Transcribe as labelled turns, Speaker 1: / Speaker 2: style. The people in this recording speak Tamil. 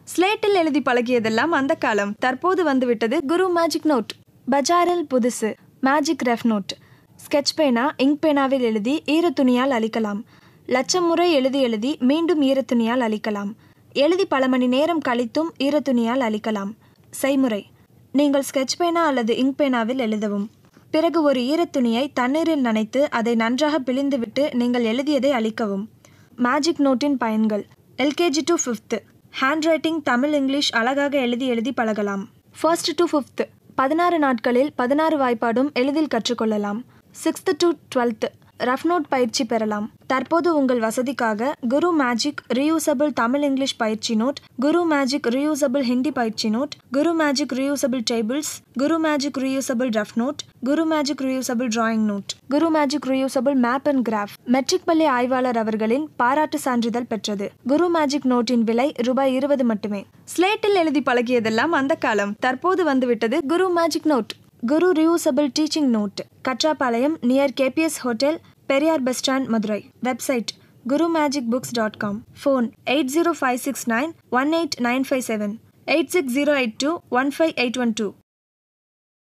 Speaker 1: ஸ்லேட்டில் எழுதி பழகியதெல்லாம் அந்த காலம் தற்போது வந்துவிட்டது குரு மேஜிக் நோட் பஜாரில் புதுசு மேஜிக் ரெஃப் நோட் ஸ்கெட்ச் பேனா இங்க் பேனாவில் எழுதி ஈரத்துணியால் அழிக்கலாம் லட்சம் முறை எழுதி எழுதி மீண்டும் ஈரத்துணியால் அழிக்கலாம் எழுதி பல மணி நேரம் கழித்தும் ஈரத்துணியால் அழிக்கலாம் செய்முறை நீங்கள் ஸ்கெட்ச் பேனா அல்லது இங்க் பேனாவில் எழுதவும் பிறகு ஒரு ஈரத்துணியை தண்ணீரில் நனைத்து அதை நன்றாக பிழிந்துவிட்டு நீங்கள் எழுதியதை அழிக்கவும் மேஜிக் நோட்டின் பயன்கள் LKG to fifth hand writing Tamil English அழகாக எழுதி எழுதி பழகலாம் ஃபர்ஸ்ட் டு ஃபிஃப்த்து பதினாறு நாட்களில் பதினாறு வாய்ப்பாடும் எளிதில் கற்றுக்கொள்ளலாம் sixth to twelfth rough note பயிற்சி பெறலாம் தற்போது உங்கள் வசதிக்காக Guru magic reusable Tamil English பயிற்சி note Guru magic reusable Hindi பயிற்சி note Guru magic reusable tables Guru magic reusable rough note Guru magic reusable drawing note Guru magic reusable map and graph matric பள்ளி ஆய்வாளர் அவர்களின் பாராட்டு சான்றிதழ் பெற்றது குரு மேஜிக் நோட்டின் விலை ரூபாய் இருபது மட்டுமே ஸ்லேட்டில் எழுதி பழகியதெல்லாம் அந்த காலம் தற்போது வந்துவிட்டது Guru magic note Guru reusable teaching note Karrapalayam near KPS hotel Periyar bus stand Madurai website Guru magic books dot com phone eight zero five six nine one eight nine five seven eight six zero eight two one five eight one two